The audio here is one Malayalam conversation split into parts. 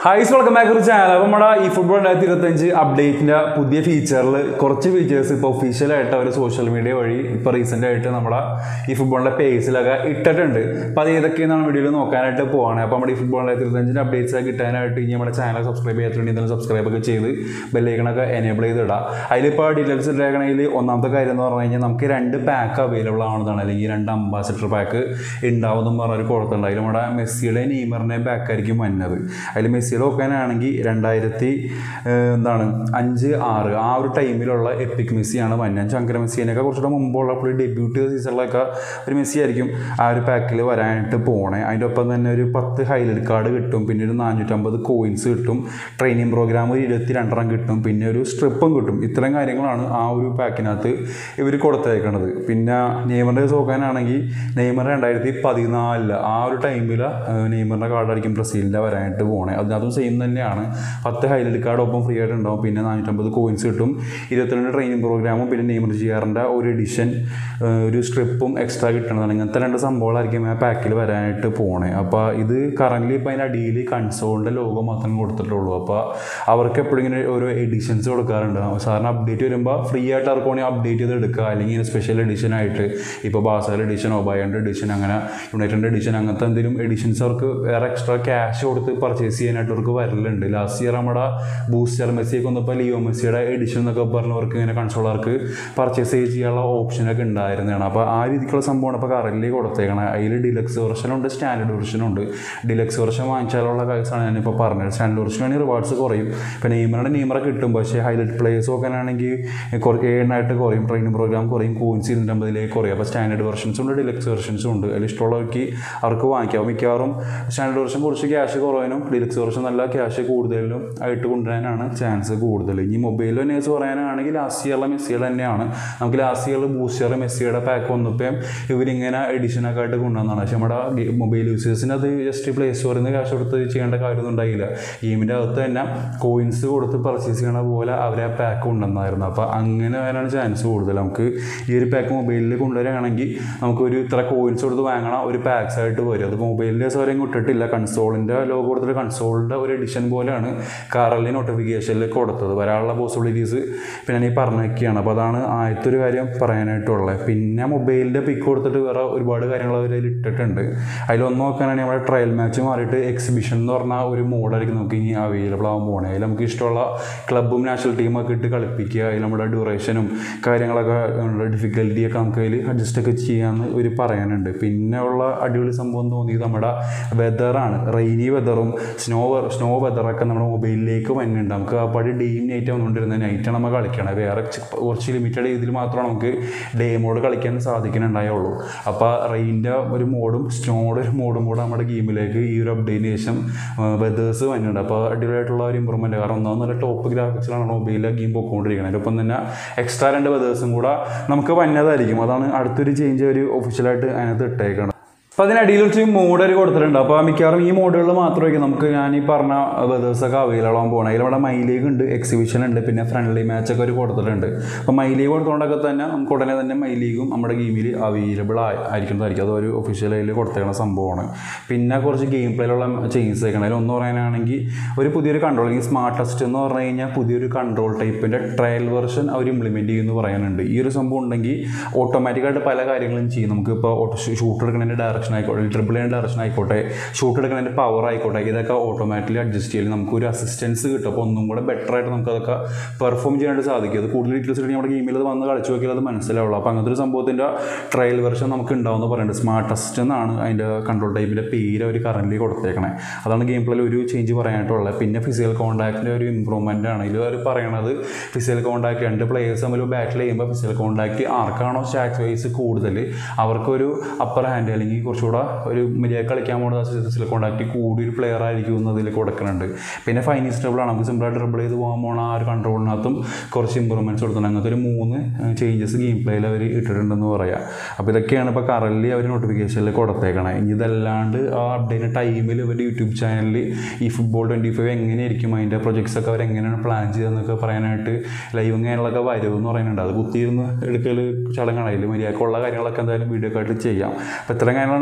ഹൈസ് വെൽക്കം ബാക്ക് ഒരു ചാനൽ അപ്പോൾ നമ്മുടെ ഈ ഫുട്ബോൾ രണ്ടായിരത്തി ഇരുപത്തഞ്ച് അപ്ഡേറ്റിൻ്റെ പുതിയ ഫീച്ചറിൽ കുറച്ച് ഫീച്ചേഴ്സ് ഇപ്പോൾ ഒഫീഷ്യലായിട്ട് അവർ സോഷ്യൽ മീഡിയ വഴി ഇപ്പോൾ റീസെൻ്റ് ആയിട്ട് നമ്മുടെ ഈ ഫുട്ബോളിൻ്റെ പേജിലൊക്കെ ഇട്ടിട്ടുണ്ട് അപ്പോൾ അത് ഏതൊക്കെയാണ് വീഡിയോയിൽ നോക്കാനായിട്ട് പോവാണ് അപ്പോൾ നമ്മുടെ ഈ ഫുട്ബോൾ രണ്ടായിരത്തി ഇരുപത്തഞ്ചിൻ്റെ അപ്ഡേറ്റ്സ് ഒക്കെ കിട്ടാനായിട്ട് ഇനി നമ്മുടെ ചാനൽ സബ്സ്ക്രൈബ് ചെയ്യാത്തുണ്ടെങ്കിൽ എന്തെങ്കിലും സബ്സ്ക്രൈബ് ഒക്കെ ചെയ്ത് ബെല്ലൈക്കണൊക്കെ എനേബിൾ ചെയ്ത് ഇടാം അതിലിപ്പോൾ ഡീറ്റെയിൽസ് ഇട്ടേക്കണമെങ്കിൽ ഒന്നാമത്തെ കാര്യം എന്ന് പറഞ്ഞു കഴിഞ്ഞാൽ നമുക്ക് രണ്ട് പാക്ക് അവൈലബിൾ ആവുന്നതാണ് അല്ലെങ്കിൽ രണ്ട് അംബാസിഡർ പാക്ക് ഉണ്ടാവും എന്ന് പറഞ്ഞൊരു കുഴപ്പമുണ്ട് അതിൽ നമ്മുടെ മെസ്സിയുടെ നെയ്മറിൻ്റെ പാക്ക് ആയിരിക്കും വന്നത് അതിൽ മെസ്സിയുടെ നോക്കാനാണെങ്കിൽ രണ്ടായിരത്തി ഏഹ്, എന്താണ് അഞ്ച് ആറ് ആ ഒരു ടൈമിലുള്ള എപ്പിക് മെസ്സിയാണ് വന്നത് ചങ്കര മെസ്സിനൊക്കെ കുറച്ചുകൂടെ മുമ്പുള്ള പുള്ളി ഡെബ്യൂട്ട് ചെയ്ത സീസണിലൊക്കെ ഒരു മെസ്സി ആയിരിക്കും ആ ഒരു പാക്കിൽ വരാനായിട്ട് പോണേ അതിൻ്റെ ഒപ്പം തന്നെ ഒരു പത്ത് ഹൈലൈറ്റ് കാർഡ് കിട്ടും പിന്നെ ഒരു നാനൂറ്റമ്പത് കോയിൻസ് കിട്ടും ട്രെയിനിങ് പ്രോഗ്രാം ഒരു ഇരുപത്തി രണ്ടെണ്ണം കിട്ടും പിന്നെ ഒരു സ്ട്രിപ്പും കിട്ടും ഇത്തരം കാര്യങ്ങളാണ് ആ ഒരു പാക്കിനകത്ത് ഇവർ കൊടുത്തേക്കണത് പിന്നെ നെയ്മറിൻ്റെ നോക്കാനാണെങ്കിൽ നെയ്മർ രണ്ടായിരത്തി പതിനാലില് ആ ഒരു ടൈമിൽ നെയ്മറിൻ്റെ കാർഡായിരിക്കും ബ്രസീലിൻ്റെ വരാനായിട്ട് പോണേ അതിനകത്തും സെയിം തന്നെയാണ് പത്ത് ഹൈലൈറ്റ് കാർഡ് ഒപ്പം ഫ്രീ ആയിട്ട് ഉണ്ടാവും പിന്നെ നാനൂറ്റമ്പത് കോയിൻസ് കിട്ടും ഇരുപത്തിരണ്ട് ട്രെയിനിങ് പ്രോഗ്രാമും പിന്നെ നെയ്മർ ജിയാറിൻ്റെ ഒരു എഡിഷൻ ഒരു സ്ട്രിപ്പും എക്സ്ട്രാ കിട്ടണതാണ് ഇങ്ങനത്തെ രണ്ട് സംഭവങ്ങളായിരിക്കും ആ പാക്കിൽ വരാനായിട്ട് പോണേ അപ്പോൾ ഇത് കറൻ്റ് ഇപ്പോൾ അതിൻ്റെ അടിയിൽ കൺസോളിൻ്റെ ലോഗോ മാത്രം കൊടുത്തിട്ടുള്ളൂ അപ്പോൾ അവർക്ക് എപ്പോഴും ഇങ്ങനെ ഓരോ എഡിഷൻസ് കൊടുക്കാറുണ്ട് സാധാരണ അപ്ഡേറ്റ് വരുമ്പോൾ ഫ്രീ ആയിട്ട് അവർക്ക് വേണമെങ്കിൽ അപ്ഡേറ്റ് ചെയ്ത് എടുക്കുക അല്ലെങ്കിൽ സ്പെഷ്യൽ എഡിഷൻ ആയിട്ട് ഇപ്പോൾ ബാസാൽ എഡിഷൻ ഒബായൻ്റെ എഡിഷൻ അങ്ങനെ യുണൈറ്റഡ് എഡിഷൻ അങ്ങനത്തെ എന്തെങ്കിലും എഡിഷൻസ് അവർക്ക് വേറെ എക്സ്ട്രാ ക്യാഷ് കൊടുത്ത് പർച്ചേസ് ചെയ്യാനായിട്ട് അവർക്ക് വരലുണ്ട് ലാസ്റ്റ് ഇയർ നമ്മുടെ ബൂസ്റ്റർ മെസ്സിയൊക്കെ വന്നപ്പോൾ ലിയോ മെസ്സിയുടെ എഡിഷൻ എന്നൊക്കെ പറഞ്ഞവർക്ക് ഇങ്ങനെ കൺസോളർക്ക് പർച്ചേസ് ചെയ്യാനുള്ള ഓപ്ഷനൊക്കെ ഉണ്ടായിരുന്നതാണ് അപ്പോൾ ആ രീതിക്കുള്ള സംഭവമാണ് ഇപ്പോൾ കറൻലി കൊടുത്തേക്കണം അതിൽ ഡിലക്സ് വെർഷനുണ്ട് സ്റ്റാൻഡേർഡ് വെർഷനുണ്ട് ഡിലക്സ് വെർഷൻ വാങ്ങിച്ചാലുള്ള കേസാണ് ഞാനിപ്പോൾ പറഞ്ഞത് സ്റ്റാൻഡേർഡ് വെർഷനാണെങ്കിൽ റിവാർഡ്സ് കുറയും ഇപ്പോൾ നെയ്മറുടെ നെയ്മറെ കിട്ടും പക്ഷേ ഹൈലൈറ്റ് പ്ലേയേഴ്സ് നോക്കാനാണെങ്കിൽ കുറേ ഏഴായിട്ട് കുറയും ട്രെയിനിങ് പ്രോഗ്രാം കുറയും കോയിൻസ് ഇരുന്നൂറ്റമ്പതിലേക്ക് കുറയും അപ്പോൾ സ്റ്റാൻഡേർഡ് വെർഷൻസും ഉണ്ട് ഡിലക്സ് വെർഷൻസും ഉണ്ട് അതിൽ ഇഷ്ടമുള്ളവർക്ക് അവർക്ക് വാങ്ങിക്കാം അപ്പോൾ മിക്കവാറും സ്റ്റാൻഡേർഡ് വെർഷൻ കുറച്ച് ക്യാഷ് കുറയാനും ഡിലക്സ് വെർഷൻ നല്ല ക്യാഷ് കൂടുതലും ആയിട്ട് കൊണ്ടുവരാനാണ് ചാൻസ് കൂടുതൽ ഇനി മൊബൈലിൽ നേഴ്സ് പറയാനാണെങ്കിൽ ലാസ്റ്റ് ഇയറിലെ മെസ്സിയുടെ തന്നെയാണ് നമുക്ക് ലാസ്റ്റ് ഇയറിൽ ബൂസ്റ്റർ മെസ്സിയുടെ പാക്ക് വന്നപ്പോൾ ഇവരിങ്ങനെ എഡിഷനൊക്കെ ആയിട്ട് കൊണ്ടുവന്നതാണ് പക്ഷേ നമ്മുടെ മൊബൈൽ യൂസേഴ്സിന് അത് ജസ്റ്റ് പ്ലേ സ്റ്റോറിൽ നിന്ന് ക്യാഷ് കൊടുത്ത് ചെയ്യേണ്ട കാര്യമൊന്നും ഉണ്ടായില്ല ഗെയിമിൻ്റെ അകത്ത് തന്നെ കോയിൻസ് കൊടുത്ത് പർച്ചേസ് ചെയ്യണ പോലെ അവർ ആ പാക്ക് കൊണ്ടുവന്നായിരുന്നു അപ്പോൾ അങ്ങനെ വരാനാണ് ചാൻസ് കൂടുതൽ നമുക്ക് ഈ ഒരു പാക്ക് മൊബൈലിൽ കൊണ്ടുവരികയാണെങ്കിൽ നമുക്കൊരു ഇത്ര കോയിൻസ് കൊടുത്ത് വാങ്ങണ ഒരു പാക്സ് ആയിട്ട് വരും അത് മൊബൈലിൻ്റെ സൗകര്യം കിട്ടിട്ടില്ല കൺസോളിൻ്റെ ലോഗോ കൊടുത്തിട്ട് കൺസോളിൻ്റെ ഒരു എഡിഷൻ പോലെയാണ് കാറലിൻ്റെ നോട്ടിഫിക്കേഷനിൽ കൊടുത്തത് വരാനുള്ള പോസിബിലിറ്റീസ് പിന്നെ ഞാൻ ഈ പറഞ്ഞൊക്കെയാണ് അപ്പോൾ അതാണ് ആദ്യത്തെ ഒരു കാര്യം പറയാനായിട്ടുള്ളത് പിന്നെ മൊബൈലിൻ്റെ പിക്ക് കൊടുത്തിട്ട് വേറെ ഒരുപാട് കാര്യങ്ങൾ അവർ അതിൽ ഇട്ടിട്ടുണ്ട് അതിലൊന്ന് നോക്കാനാണെങ്കിൽ നമ്മുടെ ട്രയൽ മാച്ച് മാറിയിട്ട് എക്സിബിഷൻ എന്ന് പറഞ്ഞാൽ ഒരു മോഡായിരിക്കും നമുക്ക് ഇനി അവൈലബിൾ ആവാൻ പോകണേ അതിൽ നമുക്ക് ഇഷ്ടമുള്ള ക്ലബ്ബും നാഷണൽ ടീമൊക്കെ ഇട്ട് കളിപ്പിക്കുക അതിൽ നമ്മുടെ ഡ്യൂറേഷനും കാര്യങ്ങളൊക്കെ ഡിഫിക്കൽറ്റിയൊക്കെ നമുക്ക് അതിൽ അഡ്ജസ്റ്റ് ഒക്കെ ചെയ്യാമെന്ന് ഒരു പറയാനുണ്ട് പിന്നെ ഉള്ള അടിപൊളി സംഭവം തോന്നിയത് നമ്മുടെ വെതറാണ് റെയിനി വെതറും സ്നോ സ്നോ വെതറൊക്കെ നമ്മുടെ മൊബൈലിലേക്ക് വന്നിട്ടുണ്ട് നമുക്ക് ആ പടി ഡേയും നൈറ്റ് വന്നുകൊണ്ടിരുന്ന നൈറ്റാണ് നമ്മൾ കളിക്കണം വേറെ ചി- കുറച്ച് ലിമിറ്റഡ് ഇതിൽ മാത്രമാണ് നമുക്ക് ഡേ മോഡ് കളിക്കാൻ സാധിക്കുന്നുണ്ടായുള്ളൂ അപ്പോൾ റെയിൻ്റെ ഒരു മോഡും സ്നോയുടെ ഒരു മോഡും കൂടെ നമ്മുടെ ഗെയിമിലേക്ക് ഈ ഒരു അപ്ഡേറ്റിന് ശേഷം വെതേഴ്സ് വന്നിട്ടുണ്ട് അപ്പോൾ അടിപൊളിയായിട്ടുള്ള ഒരു ഇമ്പ്രൂവ്മെൻറ്റ് കാരണം ഒന്നാമത് നല്ല ടോപ്പ് ഗ്രാഫിക്സിലാണ് മൊബൈലിലെ ഗെയിം പോയിക്കൊണ്ടിരിക്കുന്നത് അതിനൊപ്പം തന്നെ എക്സ്ട്രാ രണ്ട് വെതേഴ്സും കൂടെ നമുക്ക് വന്നതായിരിക്കും അതാണ് അടുത്തൊരു ചേഞ്ച് ഒരു ഒഫീഷ്യലായിട്ട് അതിനകത്ത് ഇട്ടേക്കണം അപ്പോൾ അതിനടിയിൽ കുറച്ച് മോഡ് ഒരു കൊടുത്തിട്ടുണ്ട് അപ്പോൾ മിക്കവാറും ഈ മോഡുകളിൽ മാത്രമായിരിക്കും നമുക്ക് ഞാൻ ഈ പറഞ്ഞ വെതേഴ്സൊക്കെ അവൈലബിൾ ആവാൻ പോകണം അതിൽ നമ്മുടെ മൈലേജ് ഉണ്ട് എക്സിബിഷൻ ഉണ്ട് പിന്നെ ഫ്രണ്ട്ലി മാച്ചൊക്കെ ഒരു കൊടുത്തിട്ടുണ്ട് അപ്പോൾ മൈലേജ് കൊടുത്തുകൊണ്ടൊക്കെ തന്നെ നമുക്ക് ഉടനെ തന്നെ മൈലേജും നമ്മുടെ ഗെയിമിൽ അവൈലബിൾ ആയിരിക്കുന്നതായിരിക്കും അതൊരു ഒഫീഷ്യൽ അതിൽ കൊടുത്തേക്കുന്ന സംഭവമാണ് പിന്നെ കുറച്ച് ഗെയിം പ്ലേയിലുള്ള ചേഞ്ചസ് ആക്കണം അതിൽ ഒന്ന് പറയാനാണെങ്കിൽ ഒരു പുതിയൊരു കൺട്രോൾ ഈ സ്മാർട്ട് ടെസ്റ്റ് എന്ന് പറഞ്ഞു കഴിഞ്ഞാൽ പുതിയൊരു കൺട്രോൾ ടൈപ്പിൻ്റെ ട്രയൽ വെർഷൻ അവർ ഇംപ്ലിമെൻറ്റ് ചെയ്യുമെന്ന് പറയാനുണ്ട് ഈ ഒരു സംഭവം ഉണ്ടെങ്കിൽ ഓട്ടോമാറ്റിക്കായിട്ട് പല കാര്യങ്ങളും ചെയ്യും നമുക്കിപ്പോൾ ഓട്ടോ ഷൂട്ട് എടുക്കുന്നതിൻ്റെ ഡയറക്ഷൻ ആയിക്കോട്ടെ ട്രിപ്പിൾ ചെയ്യുന്ന ഡയറക്ഷൻ ആയിക്കോട്ടെ ഷൂട്ട് എടുക്കുന്നതിൻ്റെ പവർ ആയിക്കോട്ടെ ഇതൊക്കെ ഓട്ടോമാറ്റിക്കലി അഡ്ജസ്റ്റ് ചെയ്യലും നമുക്കൊരു അസിസ്റ്റൻസ് കിട്ടും അപ്പോൾ ഒന്നും കൂടെ ബെറ്റർ ആയിട്ട് നമുക്ക് അതൊക്കെ പെർഫോം ചെയ്യാനായിട്ട് സാധിക്കും അത് കൂടുതൽ ഡീറ്റെയിൽസ് ഉണ്ടെങ്കിൽ നമ്മുടെ ഗെയിമിൽ അത് വന്ന് കളിച്ച് നോക്കിയാൽ അത് മനസ്സിലാവുള്ളൂ അപ്പോൾ അങ്ങനത്തെ ഒരു സംഭവത്തിൻ്റെ ട്രയൽ വെർഷൻ നമുക്ക് ഉണ്ടാവുമെന്ന് പറയുന്നുണ്ട് സ്മാർട്ട് ടെസ്റ്റ് എന്നാണ് അതിൻ്റെ കൺട്രോൾ ടൈപ്പിൻ്റെ പേര് അവർ കറൻ്റ് കൊടുത്തേക്കണേ അതാണ് ഗെയിം പ്ലേയിൽ ഒരു ചേഞ്ച് പറയാനായിട്ടുള്ളത് പിന്നെ ഫിസിക്കൽ കോൺടാക്റ്റിൻ്റെ ഒരു ഇമ്പ്രൂവ്മെൻ്റ് ആണ് ഇതിൽ അവർ പറയണത് ഫിസിക്കൽ കോൺടാക്ട് രണ്ട് പ്ലേയേഴ്സ് തമ്മിൽ ബാറ്റിൽ ചെയ്യുമ്പോൾ ഫിസിക്കൽ കോൺടാക്ട് ആർക്കാണോ സ്റ്റാക്സ് വൈസ് കൂടുതൽ അവർക്കൊരു അപ്പർ ഹാൻഡ് അല്ലെങ്കിൽ കുറച്ചുകൂടെ ഒരു മര്യാദ കളിക്കാൻ പോകുന്ന ഫിസിക്കൽ കോൺടാക്ട് കൂടി ഒരു പ്ലെയർ ആയിരിക്കും എന്ന് അതിൽ കൊടുക്കുന്നുണ്ട് പിന്നെ ഫൈനീസ് ഡബിൾ ആണ് നമുക്ക് സിമ്പിളായിട്ട് ഡബിൾ ചെയ്ത് പോകാൻ പോണ ആ ഒരു കൺട്രോളിനകത്തും കുറച്ച് ഇമ്പ്രൂവ്മെൻറ്റ്സ് കൊടുത്തിട്ടുണ്ട് അങ്ങനത്തെ ഒരു മൂന്ന് ചേഞ്ചസ് ഗെയിം പ്ലേയിൽ അവർ ഇട്ടിട്ടുണ്ടെന്ന് പറയാം അപ്പോൾ ഇതൊക്കെയാണ് ഇപ്പോൾ കറൻലി അവർ നോട്ടിഫിക്കേഷനിൽ കൊടുത്തേക്കണേ ഇനി ഇതല്ലാണ്ട് ആ അപ്ഡേറ്റ് ടൈമിൽ ഇവരുടെ യൂട്യൂബ് ചാനലിൽ ഈ ഫുട്ബോൾ ട്വൻറ്റി ഫൈവ് എങ്ങനെയായിരിക്കും അതിൻ്റെ പ്രൊജക്ട്സ് ഒക്കെ അവർ എങ്ങനെയാണ് പ്ലാൻ ചെയ്തതെന്നൊക്കെ പറയാനായിട്ട് ലൈവ് കാര്യങ്ങളൊക്കെ വരുമെന്ന് പറയുന്നുണ്ട് അത് കുത്തിയിരുന്ന് എടുക്കൽ ചടങ്ങാണ് അതിൽ മര്യാദക്കുള്ള കാര്യങ്ങളൊക്കെ എന്തായാലും വീഡിയോ ഒക്കെ ആയിട്ട് ചെയ്യാം അപ്പോൾ ഇത്തരം കാര്യങ്ങളാണ്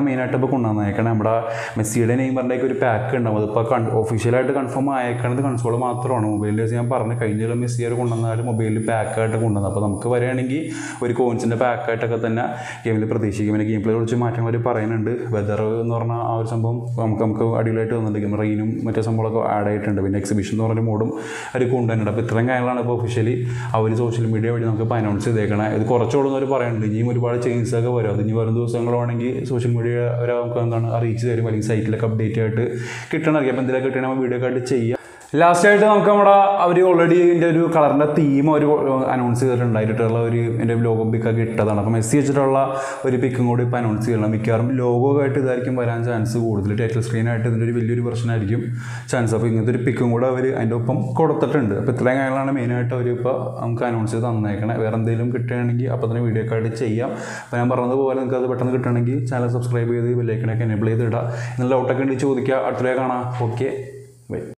മെയിനായിട്ട് ഇപ്പോൾ കൊണ്ടുവന്നേക്കണം നമ്മുടെ മെസ്സിയുടെ നെയ്മറിൻ്റെയൊക്കെ ഒരു പാക്ക് ഉണ്ടാവും അതിപ്പോൾ കൺ ഒഫീഷ്യലായിട്ട് കൺഫേം ആയേക്കണത് കൺസോൾ മാത്രമാണ് മൊബൈലിൽ ഞാൻ പറഞ്ഞു കഴിഞ്ഞ മെസ്സി അവർ കൊണ്ടുവന്നാൽ മൊബൈലിൽ പാക്കായിട്ട് കൊണ്ടുവന്നത് അപ്പോൾ നമുക്ക് വരികയാണെങ്കിൽ ഒരു കോയിൻസിൻ്റെ പാക്കായിട്ടൊക്കെ തന്നെ ഗെയിമിൽ പ്രതീക്ഷിക്കും പിന്നെ ഗെയിം പ്ലേ കുറിച്ച് മാറ്റങ്ങൾ അവർ പറയുന്നുണ്ട് വെതർ എന്ന് പറഞ്ഞാൽ ആ ഒരു സംഭവം നമുക്ക് നമുക്ക് അടിപൊളിയായിട്ട് വന്നിട്ടുണ്ട് റെയിനും മറ്റേ സംഭവങ്ങളൊക്കെ ആഡ് ആയിട്ടുണ്ട് പിന്നെ എക്സിബിഷൻ എന്ന് പറഞ്ഞ മോഡും അവർ കൊണ്ടുവന്നിട്ടുണ്ട് അപ്പോൾ ഇത്രയും കാര്യങ്ങളാണ് ഇപ്പോൾ ഒഫീഷ്യലി അവർ സോഷ്യൽ മീഡിയ വഴി നമുക്ക് ഇപ്പോൾ അനൗൺസ് ചെയ്തേക്കണേ ഇത് കുറച്ചോളം അവർ പറയുന്നുണ്ട് ഇനിയും ഒരുപാട് ചേഞ്ചസ് ഒക്കെ വരും അത് ഇനി വരും ദിവസങ്ങളാണെങ്കിൽ സോഷ്യൽ മീഡിയ അവർ നമുക്ക് എന്താണ് അറിയിച്ച് തരും അല്ലെങ്കിൽ സൈറ്റിലൊക്കെ അപ്ഡേറ്റ് ആയിട്ട് കിട്ടണമായിരിക്കും അപ്പോൾ എന്തെങ്കിലുമൊക്കെ കിട്ടണമെങ്കിൽ നമ്മൾ വീഡിയോ ഒക്കെ ആയിട്ട് ചെയ്യാം ലാസ്റ്റ് ആയിട്ട് നമുക്ക് നമ്മുടെ അവർ ഓൾറെഡി ഇതിൻ്റെ ഒരു കളറിൻ്റെ തീം ഒരു അനൗൺസ് ചെയ്തിട്ടുണ്ടായിട്ടുള്ള ഒരു എൻ്റെ ലോഗോ പിക്കൊക്കെ ഇട്ടതാണ് അപ്പോൾ മെസ്സി വെച്ചിട്ടുള്ള ഒരു പിക്കും കൂടി ഇപ്പോൾ അനൗൺസ് ചെയ്യണം മിക്കവാറും ലോഗോ ആയിട്ട് ഇതായിരിക്കും വരാൻ ചാൻസ് കൂടുതൽ ടൈറ്റിൽ സ്ക്രീനായിട്ട് ഇതിൻ്റെ ഒരു വലിയൊരു പ്രശ്നം ആയിരിക്കും ചാൻസ് അപ്പോൾ ഇങ്ങനത്തെ ഒരു പിക്കും കൂടെ അവർ അതിൻ്റെ ഒപ്പം കൊടുത്തിട്ടുണ്ട് അപ്പോൾ ഇത്രയും കാര്യങ്ങളാണ് മെയിനായിട്ട് അവർ ഇപ്പോൾ നമുക്ക് അനൗൺസ് ചെയ്ത് തന്നേക്കണേ വേറെ എന്തെങ്കിലും കിട്ടുകയാണെങ്കിൽ അപ്പോൾ തന്നെ വീഡിയോ ഒക്കെ ആയിട്ട് ചെയ്യാം അപ്പോൾ ഞാൻ പറഞ്ഞതുപോലെ നിങ്ങൾക്ക് അത് പെട്ടെന്ന് കിട്ടണമെങ്കിൽ ചാനൽ സബ്സ്ക്രൈബ് ചെയ്ത് ബെല്ലൈക്കണൊക്കെ എനേബിൾ ചെയ്ത് ഇടുക എന്നുള്ള ഡൗട്ടൊക്കെ ഉണ്ടെങ്കിൽ ചോദിക്കുക അടുത്ത കാണാം ഓക്കെ ബൈ